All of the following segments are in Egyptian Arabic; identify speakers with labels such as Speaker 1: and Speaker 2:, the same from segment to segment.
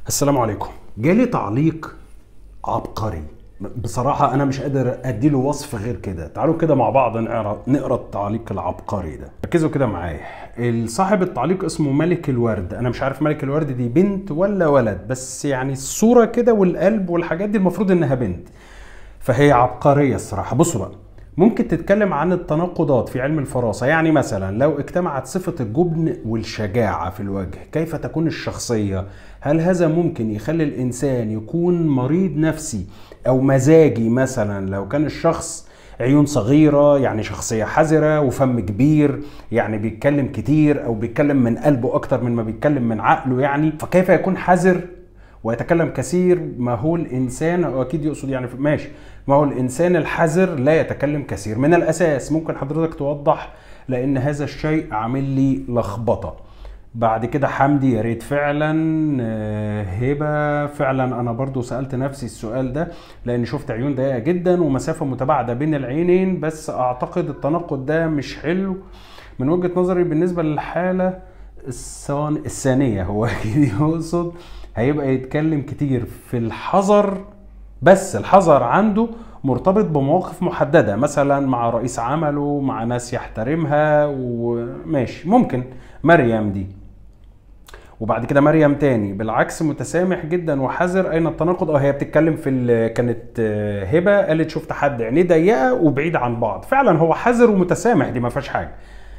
Speaker 1: السلام عليكم جالي تعليق عبقري بصراحة أنا مش قادر أديله وصف غير كده تعالوا كده مع بعض نقرا نقرا التعليق العبقري ده ركزوا كده معايا صاحب التعليق اسمه ملك الورد أنا مش عارف ملك الورد دي بنت ولا ولد بس يعني الصورة كده والقلب والحاجات دي المفروض إنها بنت فهي عبقرية الصراحة بصوا بقى ممكن تتكلم عن التناقضات في علم الفراسة يعني مثلا لو اجتمعت صفة الجبن والشجاعة في الوجه كيف تكون الشخصية هل هذا ممكن يخلي الإنسان يكون مريض نفسي أو مزاجي مثلا لو كان الشخص عيون صغيرة يعني شخصية حذرة وفم كبير يعني بيتكلم كتير أو بيتكلم من قلبه أكتر من ما بيتكلم من عقله يعني فكيف يكون حذر ويتكلم كثير ما هو الانسان او اكيد يقصد يعني ماشي ما هو الانسان الحذر لا يتكلم كثير من الاساس ممكن حضرتك توضح لان هذا الشيء عامل لي لخبطه بعد كده حمدي يا ريت فعلا هبه فعلا انا برضو سالت نفسي السؤال ده لان شفت عيون ضيقه جدا ومسافه متباعده بين العينين بس اعتقد التناقض ده مش حلو من وجهه نظري بالنسبه للحاله الثانيه هو اكيد يقصد هيبقى يتكلم كتير في الحذر بس الحذر عنده مرتبط بمواقف محددة مثلا مع رئيس عمله مع ناس يحترمها وماشي ممكن مريم دي وبعد كده مريم تاني بالعكس متسامح جدا وحذر اين التناقض اه هي بتتكلم في كانت هبه قالت شفت حد عينيه ضيقه وبعيد عن بعض فعلا هو حذر ومتسامح دي ما فيهاش حاجه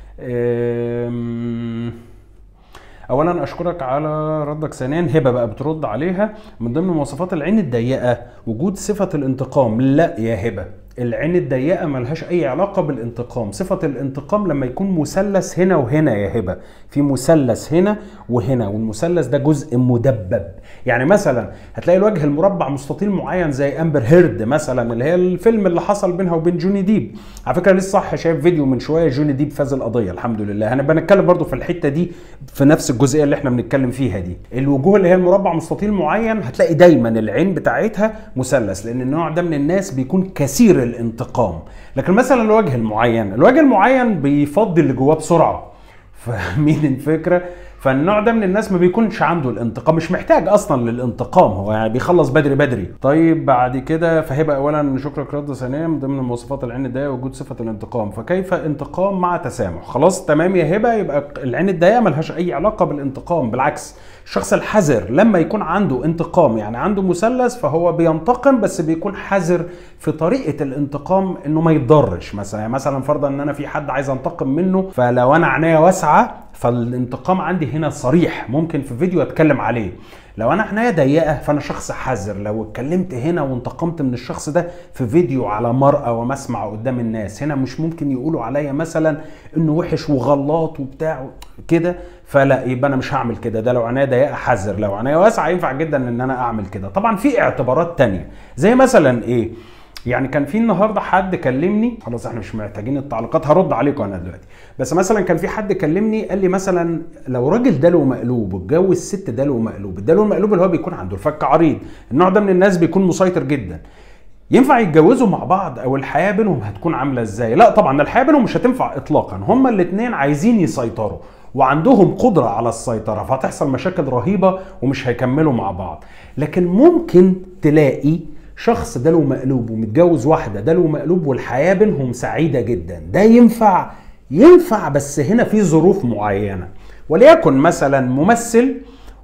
Speaker 1: اولا اشكرك على ردك ثانيا هبه بقى بترد عليها من ضمن مواصفات العين الضيقه وجود صفه الانتقام لا يا هبه العين الضيقه ملهاش اي علاقه بالانتقام صفه الانتقام لما يكون مثلث هنا وهنا يا هبه في مثلث هنا وهنا والمثلث ده جزء مدبب يعني مثلا هتلاقي الوجه المربع مستطيل معين زي امبر هيرد مثلا اللي هي الفيلم اللي حصل بينها وبين جوني ديب على فكره لسه صح شايف فيديو من شويه جوني ديب فاز القضيه الحمد لله هنبقى نتكلم برضو في الحته دي في نفس الجزئيه اللي احنا بنتكلم فيها دي الوجوه اللي هي المربع مستطيل معين هتلاقي دايما العين بتاعتها مثلث لان النوع ده من الناس بيكون كثير الانتقام لكن مثلا الوجه المعين الوجه المعين بيفضي اللي جواه بسرعه فاهمين الفكره فالنوع ده من الناس ما بيكونش عنده الانتقام مش محتاج اصلا للانتقام هو يعني بيخلص بدري بدري طيب بعد كده فهيبقى اولا شكرك رد ثانيا من ضمن مواصفات العين الضيقه وجود صفه الانتقام فكيف انتقام مع تسامح خلاص تمام يا هبه يبقى العين الضيقه ملهاش اي علاقه بالانتقام بالعكس الشخص الحذر لما يكون عنده انتقام يعني عنده مثلث فهو بينتقم بس بيكون حذر في طريقه الانتقام انه ما يتضرش مثلا يعني مثلا فرضا ان انا في حد عايز انتقم منه فلو انا عينيا واسعه فالانتقام عندي هنا صريح ممكن في فيديو اتكلم عليه لو انا عينيا ضيقه فانا شخص حذر لو اتكلمت هنا وانتقمت من الشخص ده في فيديو على مرأة ومسمع قدام الناس هنا مش ممكن يقولوا عليا مثلا انه وحش وغلاط وبتاع كده فلا يبقى انا مش هعمل كده ده لو عينيا ضيقه حذر لو عينيا واسعه ينفع جدا ان انا اعمل كده طبعا في اعتبارات تانية زي مثلا ايه يعني كان في النهارده حد كلمني خلاص احنا مش محتاجين التعليقات هرد عليكم انا دلوقتي بس مثلا كان في حد كلمني قال لي مثلا لو راجل داله مقلوب واتجوز ست داله مقلوب الداله المقلوب اللي هو بيكون عنده الفك عريض النوع ده من الناس بيكون مسيطر جدا ينفع يتجوزوا مع بعض او الحياه بينهم هتكون عامله ازاي لا طبعا الحياه بينهم مش هتنفع اطلاقا هما الاثنين عايزين يسيطروا وعندهم قدرة على السيطرة فهتحصل مشاكل رهيبة ومش هيكملوا مع بعض لكن ممكن تلاقي شخص داله مقلوب ومتجوز واحده داله مقلوب والحياه بينهم سعيده جدا ده ينفع ينفع بس هنا في ظروف معينه وليكن مثلا ممثل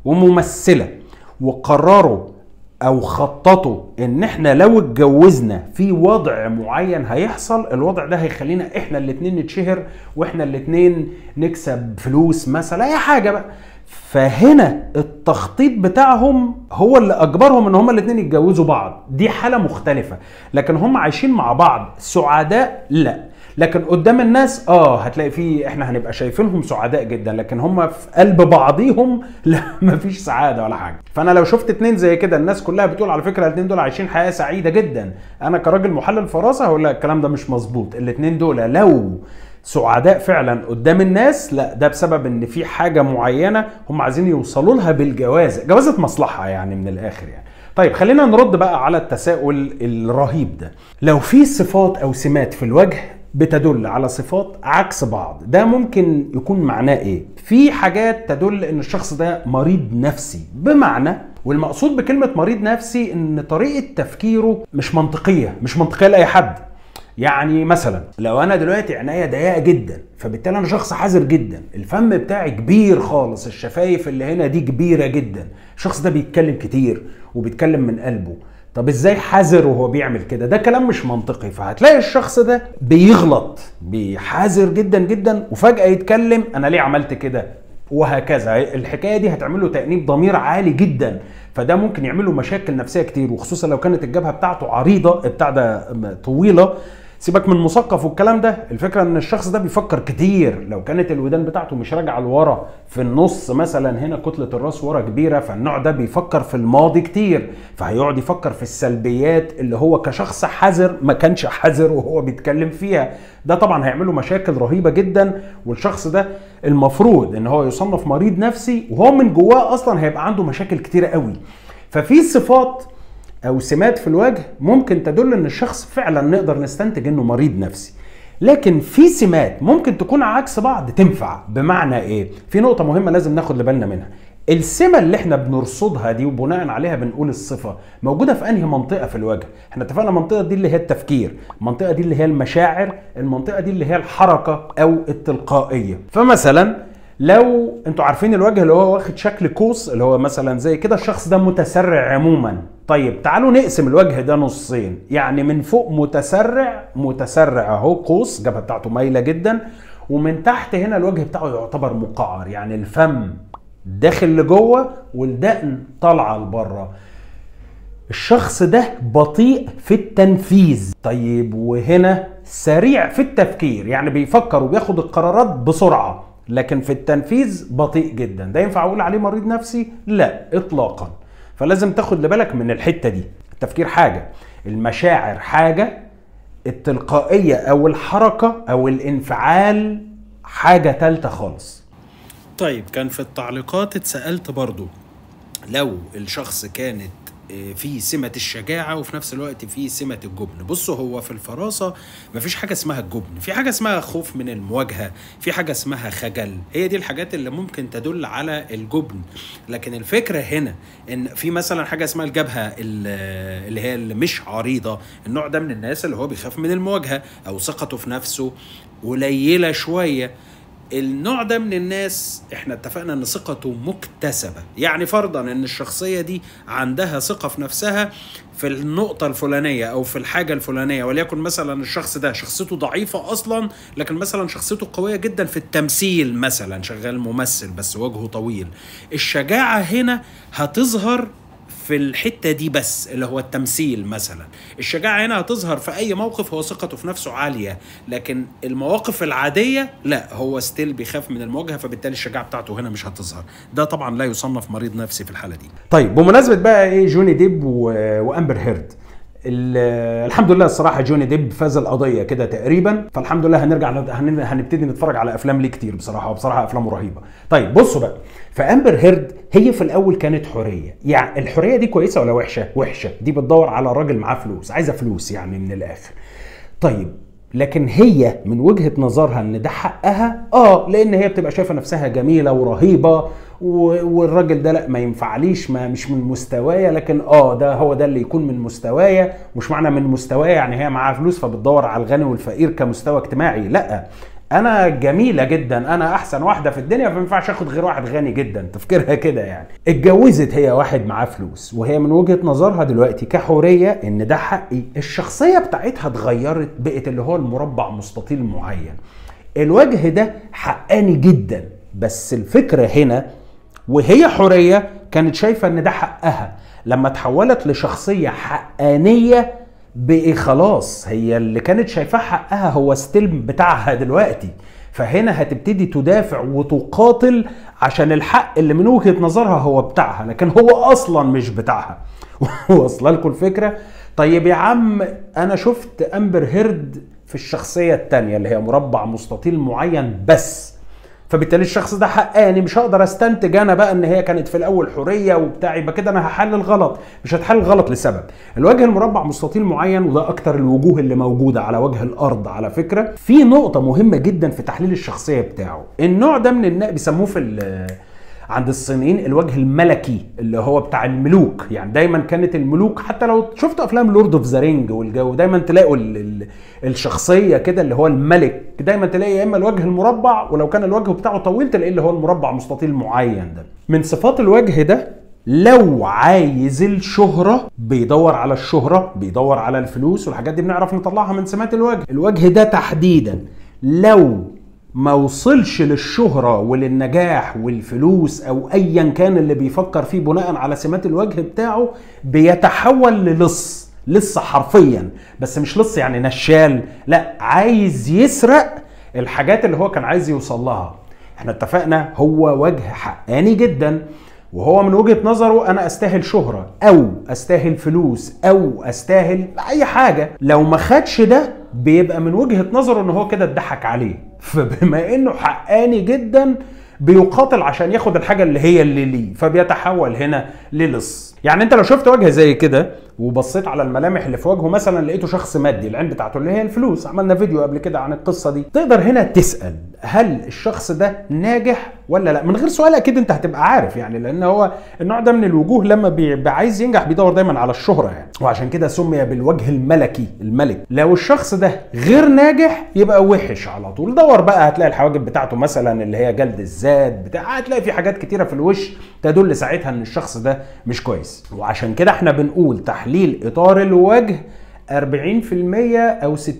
Speaker 1: وممثله وقرروا او خططوا ان احنا لو اتجوزنا في وضع معين هيحصل الوضع ده هيخلينا احنا الاتنين نتشهر واحنا الاتنين نكسب فلوس مثلا اي حاجه بقى فهنا التخطيط بتاعهم هو اللي اجبرهم ان هما الاثنين يتجوزوا بعض دي حاله مختلفه لكن هم عايشين مع بعض سعداء لا لكن قدام الناس اه هتلاقي في احنا هنبقى شايفينهم سعداء جدا لكن هم في قلب بعضيهم لا مفيش سعاده ولا حاجه فانا لو شفت اتنين زي كده الناس كلها بتقول على فكره الاتنين دول عايشين حياه سعيده جدا انا كراجل محلل فراسه هقول لك الكلام ده مش مظبوط الاتنين دول لو سعداء فعلا قدام الناس لا ده بسبب ان في حاجه معينه هم عايزين يوصلوا لها بالجوازه جوازه مصلحه يعني من الاخر يعني طيب خلينا نرد بقى على التساؤل الرهيب ده لو في صفات او سمات في الوجه بتدل على صفات عكس بعض ده ممكن يكون معناه ايه في حاجات تدل ان الشخص ده مريض نفسي بمعنى والمقصود بكلمة مريض نفسي ان طريقة تفكيره مش منطقية مش منطقية لأي حد يعني مثلا لو انا دلوقتي عناية ضيقة جدا فبالتالي انا شخص حذر جدا الفم بتاعي كبير خالص الشفايف اللي هنا دي كبيرة جدا الشخص ده بيتكلم كتير وبيتكلم من قلبه طب ازاي حذر وهو بيعمل كده ده كلام مش منطقي فهتلاقي الشخص ده بيغلط بيحذر جدا جدا وفجأة يتكلم انا ليه عملت كده وهكذا الحكايه دي هتعمل له تانيب ضمير عالي جدا فده ممكن يعمل له مشاكل نفسيه كتير وخصوصا لو كانت الجبهه بتاعته عريضه بتاع ده طويله سيبك من مثقف والكلام ده الفكره ان الشخص ده بيفكر كتير لو كانت الودان بتاعته مش راجعه لورا في النص مثلا هنا كتله الراس ورا كبيره فالنوع ده بيفكر في الماضي كتير فهيقعد يفكر في السلبيات اللي هو كشخص حذر ما كانش حذر وهو بيتكلم فيها ده طبعا هيعمله مشاكل رهيبه جدا والشخص ده المفروض ان هو يصنف مريض نفسي وهو من جواه اصلا هيبقى عنده مشاكل كتيره قوي ففي صفات او سمات في الوجه ممكن تدل ان الشخص فعلا نقدر نستنتج انه مريض نفسي لكن في سمات ممكن تكون عكس بعض تنفع بمعنى ايه في نقطه مهمه لازم ناخد بالنا منها السمة اللي احنا بنرصدها دي وبناء عليها بنقول الصفة موجودة في انهي منطقة في الوجه احنا اتفقنا المنطقة دي اللي هي التفكير المنطقة دي اللي هي المشاعر المنطقة دي اللي هي الحركة او التلقائية فمثلا لو انتوا عارفين الوجه اللي هو واخد شكل قوس اللي هو مثلا زي كده الشخص ده متسرع عموما طيب تعالوا نقسم الوجه ده نصين يعني من فوق متسرع متسرع اهو قوس الجبهه بتاعته مايله جدا ومن تحت هنا الوجه بتاعه يعتبر مقعر يعني الفم داخل لجوه والدقن طالعه لبره الشخص ده بطيء في التنفيذ طيب وهنا سريع في التفكير يعني بيفكر وبياخد القرارات بسرعه لكن في التنفيذ بطيء جدا ده ينفع اقول عليه مريض نفسي لا اطلاقا فلازم تاخد بالك من الحته دي التفكير حاجه المشاعر حاجه التلقائيه او الحركه او الانفعال حاجه تالته خالص
Speaker 2: طيب كان في التعليقات اتسالت برضو لو الشخص كانت في سمة الشجاعة وفي نفس الوقت في سمة الجبن بصوا هو في الفراسة مفيش حاجة اسمها الجبن في حاجة اسمها خوف من المواجهة في حاجة اسمها خجل هي دي الحاجات اللي ممكن تدل على الجبن لكن الفكرة هنا ان في مثلا حاجة اسمها الجبهة اللي هي اللي مش عريضة النوع ده من الناس اللي هو بيخاف من المواجهة او ثقته في نفسه قليلة شوية النوع ده من الناس احنا اتفقنا ان ثقته مكتسبة يعني فرضا ان الشخصية دي عندها ثقة في نفسها في النقطة الفلانية او في الحاجة الفلانية وليكن مثلا الشخص ده شخصيته ضعيفة اصلا لكن مثلا شخصيته قوية جدا في التمثيل مثلا شغال ممثل بس وجهه طويل الشجاعة هنا هتظهر في الحتة دي بس اللي هو التمثيل مثلا الشجاعة هنا هتظهر في أي موقف هو ثقته في نفسه عالية لكن المواقف العادية لا هو ستيل بيخاف من المواجهة فبالتالي الشجاعة بتاعته هنا مش هتظهر ده طبعا لا يصنف مريض نفسي في الحالة دي
Speaker 1: طيب بمناسبة بقى ايه جوني ديب و... وامبر هيرد الحمد لله الصراحه جوني ديب فاز القضيه كده تقريبا فالحمد لله هنرجع هن... هنبتدي نتفرج على افلام ليه كتير بصراحه وبصراحه افلامه رهيبه طيب بصوا بقى فامبر هيرد هي في الاول كانت حوريه يعني الحوريه دي كويسه ولا وحشه وحشه دي بتدور على راجل معاه فلوس عايزه فلوس يعني من الاخر طيب لكن هي من وجهه نظرها ان ده حقها اه لان هي بتبقى شايفه نفسها جميله ورهيبه والراجل ده لا ما ينفعليش ما مش من مستوايا لكن اه ده هو ده اللي يكون من مستوايا مش معنى من مستوايا يعني هي معاها فلوس فبتدور على الغني والفقير كمستوى اجتماعي لا انا جميله جدا انا احسن واحده في الدنيا فما ينفعش اخد غير واحد غني جدا تفكيرها كده يعني اتجوزت هي واحد معاه فلوس وهي من وجهه نظرها دلوقتي كحوريه ان ده حقي الشخصيه بتاعتها اتغيرت بقت اللي هو المربع مستطيل معين الوجه ده حقاني جدا بس الفكره هنا وهي حوريه كانت شايفه ان ده حقها لما تحولت لشخصيه حقانيه بقي خلاص هي اللي كانت شايفاه حقها هو ستيل بتاعها دلوقتي فهنا هتبتدي تدافع وتقاتل عشان الحق اللي من وجهه نظرها هو بتاعها لكن هو اصلا مش بتاعها واصله لكم الفكره طيب يا عم انا شفت امبر هيرد في الشخصيه الثانيه اللي هي مربع مستطيل معين بس فبالتالي الشخص ده حقاني مش هقدر استنتج انا بقى ان هي كانت في الاول حوريه وبتاع يبقى كده انا هحلل غلط مش هتحلل غلط لسبب الوجه المربع مستطيل معين وده اكتر الوجوه اللي موجوده على وجه الارض على فكره في نقطه مهمه جدا في تحليل الشخصيه بتاعه النوع ده من الناس بيسموه في ال- عند الصينيين الوجه الملكي اللي هو بتاع الملوك يعني دايما كانت الملوك حتى لو شفتوا افلام لورد اوف ذا رينج والجو دايما تلاقوا ال ال الشخصيه كده اللي هو الملك دايما تلاقي يا اما الوجه المربع ولو كان الوجه بتاعه طويل تلاقيه اللي هو المربع مستطيل معين ده من صفات الوجه ده لو عايز الشهرة بيدور على الشهرة بيدور على الفلوس والحاجات دي بنعرف نطلعها من سمات الوجه الوجه ده تحديدا لو ما وصلش للشهرة وللنجاح والفلوس أو أيا كان اللي بيفكر فيه بناء على سمات الوجه بتاعه بيتحول للص لص حرفيا بس مش لص يعني نشال لا عايز يسرق الحاجات اللي هو كان عايز يوصل لها احنا اتفقنا هو وجه حقاني جدا وهو من وجهة نظره انا استاهل شهرة او استاهل فلوس او استاهل اي حاجة لو ما خدش ده بيبقى من وجهة نظره ان هو كده اتضحك عليه فبما انه حقاني جدا بيقاتل عشان ياخد الحاجة اللي هي اللي ليه فبيتحول هنا للص يعني انت لو شفت وجه زي كده وبصيت على الملامح اللي في وجهه مثلا لقيته شخص مادي العين بتاعته اللي هي الفلوس عملنا فيديو قبل كده عن القصه دي تقدر هنا تسال هل الشخص ده ناجح ولا لا من غير سؤال اكيد انت هتبقى عارف يعني لان هو النوع ده من الوجوه لما بيبقى عايز ينجح بيدور دايما على الشهره يعني وعشان كده سمي بالوجه الملكي الملك لو الشخص ده غير ناجح يبقى وحش على طول دور بقى هتلاقي الحواجب بتاعته مثلا اللي هي جلد الذات بتاع هتلاقي في حاجات كتيره في الوش تدل ساعتها ان الشخص ده مش كويس وعشان كده احنا بنقول تحليل اطار الوجه 40% او 60%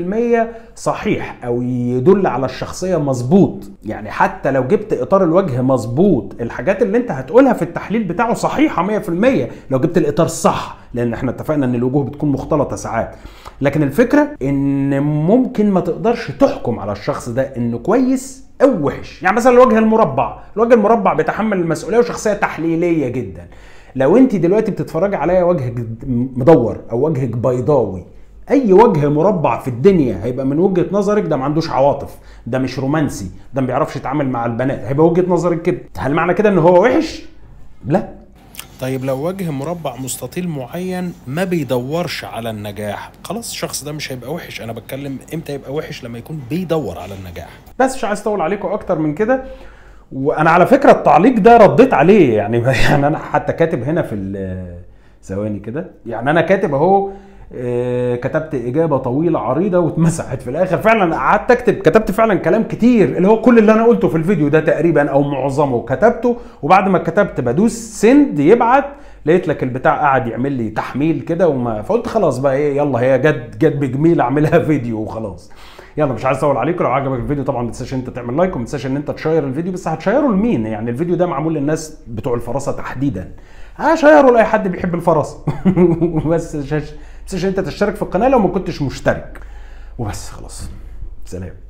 Speaker 1: صحيح او يدل على الشخصيه مظبوط يعني حتى لو جبت اطار الوجه مظبوط الحاجات اللي انت هتقولها في التحليل بتاعه صحيحه 100% لو جبت الاطار صح لان احنا اتفقنا ان الوجوه بتكون مختلطه ساعات لكن الفكره ان ممكن ما تقدرش تحكم على الشخص ده انه كويس او وحش يعني مثلا الوجه المربع الوجه المربع بيتحمل المسؤوليه وشخصيه تحليليه جدا لو انت دلوقتي بتتفرجي عليا وجهك مدور او وجهك بيضاوي اي وجه مربع في الدنيا هيبقى من وجهه نظرك ده ما عندوش عواطف ده مش رومانسي ده ما بيعرفش يتعامل مع البنات هيبقى وجهه نظرك كده هل معنى كده ان هو وحش لا
Speaker 2: طيب لو وجه مربع مستطيل معين ما بيدورش على النجاح خلاص الشخص ده مش هيبقى وحش انا بتكلم امتى يبقى وحش لما يكون بيدور على النجاح
Speaker 1: بس مش عايز اطول عليكم اكتر من كده وانا على فكره التعليق ده رديت عليه يعني يعني انا حتى كاتب هنا في ال- ثواني كده يعني انا كاتب اهو آه، كتبت اجابه طويله عريضه واتمسحت في الاخر فعلا قعدت اكتب كتبت فعلا كلام كتير اللي هو كل اللي انا قلته في الفيديو ده تقريبا او معظمه كتبته وبعد ما كتبت بدوس سند يبعت لقيت لك البتاع قاعد يعمل لي تحميل كده وما فقلت خلاص بقى ايه يلا هي جت جت بجميل اعملها فيديو وخلاص يلا مش عايز اطول عليكم لو عجبك الفيديو طبعا ما تنساش انت تعمل لايك وما تنساش ان انت تشير الفيديو بس هتشيره لمين يعني الفيديو ده معمول للناس بتوع الفراسه تحديدا هشيره لاي حد بيحب الفراسه بس ما تنساش انت تشترك في القناه لو ما كنتش مشترك وبس خلاص سلام